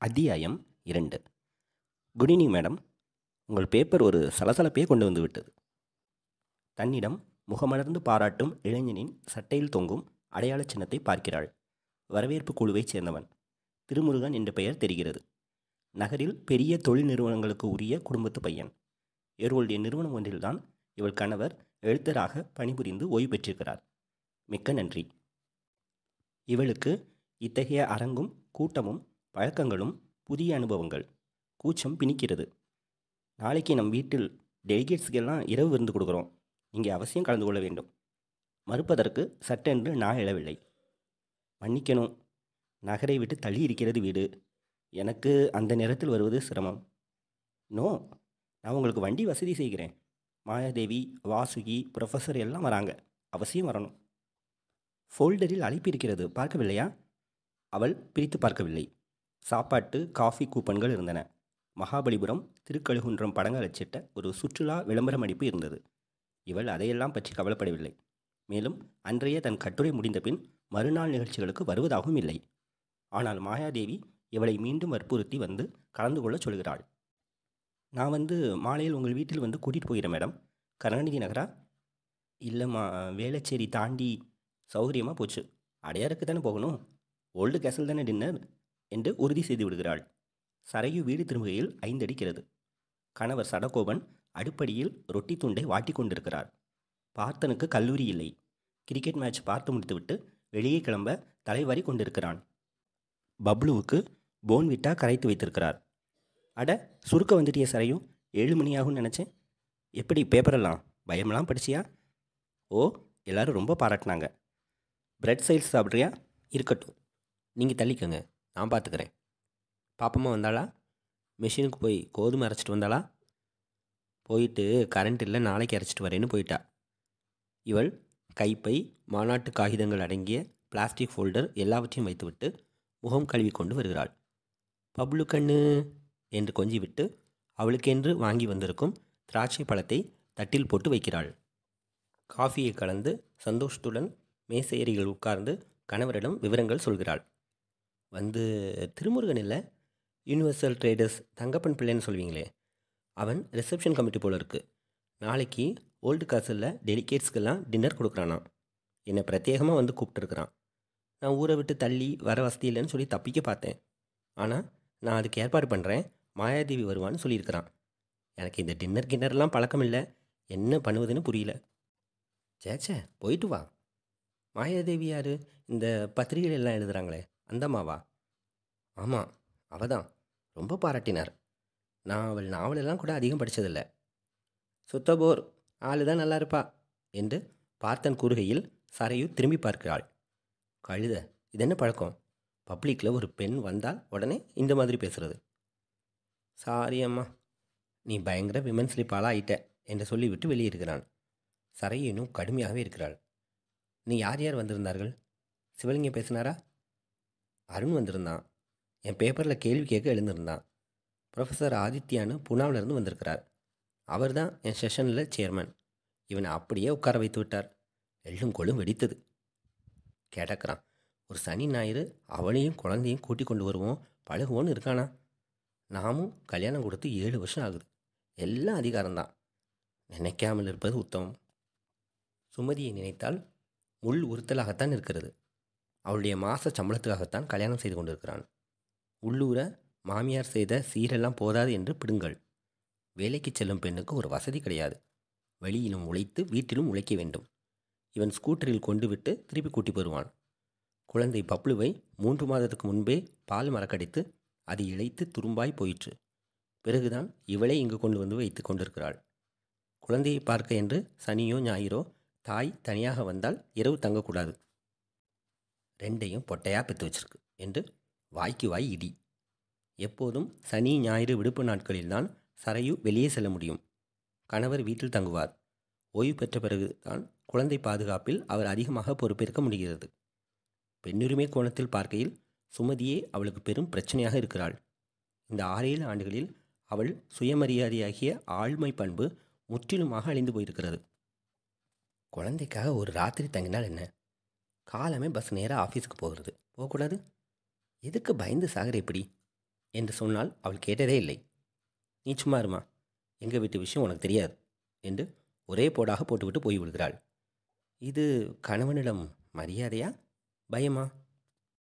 அத்தியாயம் இரண்டு good evening madam உங்கள் பேப்பர் ஒரு சலசலப்பையே கொண்டு வந்து விட்டது தன்னிடம் முகமலர்ந்து பாராட்டும் இளைஞனின் சட்டையில் தொங்கும் அடையாள சின்னத்தை பார்க்கிறாள் வரவேற்பு குழுவைச் சேர்ந்தவன் திருமுருகன் என்ற பெயர் தெரிகிறது நகரில் பெரிய தொழில் நிறுவனங்களுக்கு உரிய குடும்பத்து பையன் இவர்களுடைய நிறுவனம் ஒன்றில்தான் இவள் கணவர் எழுத்தராக பணிபுரிந்து ஓய்வு பெற்றிருக்கிறார் மிக்க நன்றி இவளுக்கு இத்தகைய அரங்கும் கூட்டமும் பழக்கங்களும் புதிய அனுபவங்கள் கூச்சம் பிணிக்கிறது நாளைக்கு நம் வீட்டில் டெலிகேட்ஸ்க்கெல்லாம் இரவு விருந்து கொடுக்குறோம் நீங்கள் அவசியம் கலந்து கொள்ள வேண்டும் மறுப்பதற்கு சட்டென்று நான் எழவில்லை மன்னிக்கணும் நகரை விட்டு தள்ளி இருக்கிறது வீடு எனக்கு அந்த நேரத்தில் வருவது சிரமம் நோ நான் உங்களுக்கு வண்டி வசதி செய்கிறேன் மாயாதேவி வாசுகி ப்ரொஃபஸர் எல்லாம் வராங்க அவசியம் வரணும் ஃபோல்டரில் அழைப்பு இருக்கிறது பார்க்கவில்லையா அவள் பிரித்து பார்க்கவில்லை சாப்பாட்டு காஃபி கூப்பன்கள் இருந்தன மகாபலிபுரம் திருக்கழுகுன்றம் படங்கள் அச்சிட்ட ஒரு சுற்றுலா விளம்பரம் அடிப்பு இருந்தது இவள் அதையெல்லாம் பற்றி கவலைப்படவில்லை மேலும் அன்றைய தன் கட்டுரை முடிந்தபின் மறுநாள் நிகழ்ச்சிகளுக்கு வருவதாகவும் இல்லை ஆனால் மாயாதேவி இவளை மீண்டும் வற்புறுத்தி வந்து கலந்து கொள்ளச் சொல்கிறாள் நான் வந்து மாலையில் உங்கள் வீட்டில் வந்து கூட்டிகிட்டு போகிறேன் மேடம் கருணாநிதி நகரா இல்லைம்மா வேளச்சேரி தாண்டி சௌகரியமாக போச்சு அடையாருக்கு தானே போகணும் ஓல்டு கேசல் தானே டின்னர் என்று உறுதி செய்து விடுகிறாள் சரையு வீடு திரும்புகையில் ஐந்தடிக்கிறது கணவர் சடகோபன் அடுப்படியில் ரொட்டி துண்டை வாட்டி கொண்டிருக்கிறார் பார்த்தனுக்கு கல்லூரி இல்லை கிரிக்கெட் மேட்ச் பார்த்து முடித்துவிட்டு வெளியே கிளம்ப தலைவாரி கொண்டிருக்கிறான் பப்ளுவுக்கு போன்விட்டா கரைத்து வைத்திருக்கிறார் அட சுருக்க வந்துட்டிய சரையும் ஏழு மணி ஆகும்னு நினச்சேன் எப்படி பேப்பரெல்லாம் பயமெல்லாம் படிச்சியா ஓ எல்லாரும் ரொம்ப பாராட்டினாங்க பிரெட் சைல்ஸ் சாப்பிட்றியா இருக்கட்டும் நீங்கள் தள்ளிக்கங்க நான் பார்த்துக்கிறேன் பாப்பம்மா வந்தாளா மிஷினுக்கு போய் கோதுமை அரைச்சிட்டு வந்தாளா போயிட்டு கரண்ட் இல்லை நாளைக்கு அரைச்சிட்டு வரேன்னு போயிட்டா இவள் கைப்பை மாநாட்டு காகிதங்கள் அடங்கிய பிளாஸ்டிக் ஃபோல்டர் எல்லாவற்றையும் வைத்துவிட்டு முகம் கழுவி கொண்டு வருகிறாள் பப்ளு கண்ணு என்று கொஞ்சி விட்டு அவளுக்கென்று வாங்கி வந்திருக்கும் திராட்சை பழத்தை தட்டில் போட்டு வைக்கிறாள் காஃபியை கலந்து சந்தோஷத்துடன் மேசேரிகள் உட்கார்ந்து கணவரிடம் விவரங்கள் சொல்கிறாள் வந்து திருமுருகன் இல்லை யூனிவர்சல் ட்ரேடர்ஸ் தங்கப்பன் பிள்ளைன்னு சொல்வீங்களே அவன் ரிசப்ஷன் கமிட்டி போல இருக்கு நாளைக்கு ஓல்டு காசலில் டெலிகேட்ஸ்க்கெல்லாம் டின்னர் கொடுக்குறானா என்னை பிரத்யேகமாக வந்து கூப்பிட்டுருக்குறான் நான் ஊரை விட்டு தள்ளி வர வசதி இல்லைன்னு சொல்லி தப்பிக்க பார்த்தேன் ஆனால் நான் அதுக்கு ஏற்பாடு பண்ணுறேன் மாயாதேவி வருவான்னு சொல்லியிருக்கிறான் எனக்கு இந்த டின்னர் கின்னர்லாம் பழக்கம் இல்லை என்ன பண்ணுவதுன்னு புரியல சேச்சே போயிட்டு வா மாயாதேவி யார் இந்த பத்திரிகைகள் எல்லாம் எழுதுகிறாங்களே அந்தம்மாவா ஆமாம் அவ தான் ரொம்ப பாராட்டினார் நான் அவள் நாவலெல்லாம் கூட அதிகம் படித்ததில்லை சுத்தபோர் ஆளு தான் நல்லா இருப்பா என்று பார்த்தன் கூறுகையில் சரையு திரும்பி பார்க்கிறாள் கழுத இது என்ன பழக்கம் பப்ளிக்கில் ஒரு பெண் வந்தால் உடனே இந்த மாதிரி பேசுகிறது சாரி அம்மா நீ பயங்கர விமன் ஸ்லிப்பால் ஆயிட்ட என்று சொல்லிவிட்டு வெளியிருக்கிறான் சரையனும் கடுமையாகவே இருக்கிறாள் நீ யார் யார் வந்திருந்தார்கள் சிவலிங்கம் பேசினாரா அருண் வந்திருந்தான் என் பேப்பரில் கேள்வி கேட்க எழுந்திருந்தான் ப்ரொஃபஸர் ஆதித்யான்னு புனாவிலிருந்து வந்திருக்கிறார் அவர் தான் என் செஷனில் சேர்மன் இவனை அப்படியே உட்கார வைத்து விட்டார் எள்ளும் கொள்ளும் வெடித்தது கேட்டக்கிறான் ஒரு சனி ஞாயிறு அவளையும் குழந்தையும் கூட்டி கொண்டு வருவோம் பழகுவோன்னு இருக்கானா நாமும் கல்யாணம் கொடுத்து ஏழு வருஷம் ஆகுது எல்லாம் அதிகாரம்தான் நினைக்காமல் இருப்பது உத்தமம் சுமதியை நினைத்தால் முள் உறுத்தலாகத்தான் இருக்கிறது அவளுடைய மாத சம்பளத்துக்காகத்தான் கல்யாணம் செய்து கொண்டிருக்கிறான் உள்ளூர மாமியார் செய்த சீரெல்லாம் போதாது என்று பிடுங்கள் வேலைக்கு செல்லும் பெண்ணுக்கு ஒரு வசதி கிடையாது வெளியிலும் உழைத்து வீட்டிலும் உழைக்க வேண்டும் இவன் ஸ்கூட்டரில் கொண்டு விட்டு திருப்பி கூட்டி போருவான் குழந்தை பப்ளுவை மூன்று மாதத்துக்கு முன்பே பால் மறக்கடித்து அது இழைத்து துரும்பாய் போயிற்று பிறகுதான் இவளை இங்கு கொண்டு வந்து வைத்து கொண்டிருக்கிறாள் குழந்தையை பார்க்க என்று சனியோ ஞாயிறோ தாய் தனியாக வந்தால் இரவு தங்கக்கூடாது ரெண்டையும் பொட்டையாக பெற்று வச்சிருக்கு என்று வாய்க்கு வாய் இடி எப்போதும் சனி ஞாயிறு விடுப்பு நாட்களில்தான் சரையு வெளியே செல்ல முடியும் கணவர் வீட்டில் தங்குவார் ஓய்வு பெற்ற பிறகு தான் குழந்தை பாதுகாப்பில் அவர் அதிகமாக பொறுப்பேற்க முடிகிறது பெண்ணுரிமை கோணத்தில் பார்க்கையில் சுமதியே அவளுக்கு பெரும் பிரச்சனையாக இருக்கிறாள் இந்த ஆறேழு ஆண்டுகளில் அவள் சுயமரியாதையாகிய ஆழ்மை பண்பு முற்றிலுமாக அழிந்து போயிருக்கிறது குழந்தைக்காக ஒரு ராத்திரி தங்கினால் என்ன காலமே பஸ் நேராக ஆஃபீஸுக்கு போகிறது போகக்கூடாது எதுக்கு பயந்து சாகிற இப்படி என்று சொன்னால் அவள் கேட்டதே இல்லை நீ சும்மா இருமா எங்கள் வீட்டு விஷயம் உனக்கு தெரியாது என்று ஒரே போடாக போட்டுவிட்டு போய் விடுகிறாள் இது கணவனிடம் மரியாதையா பயமா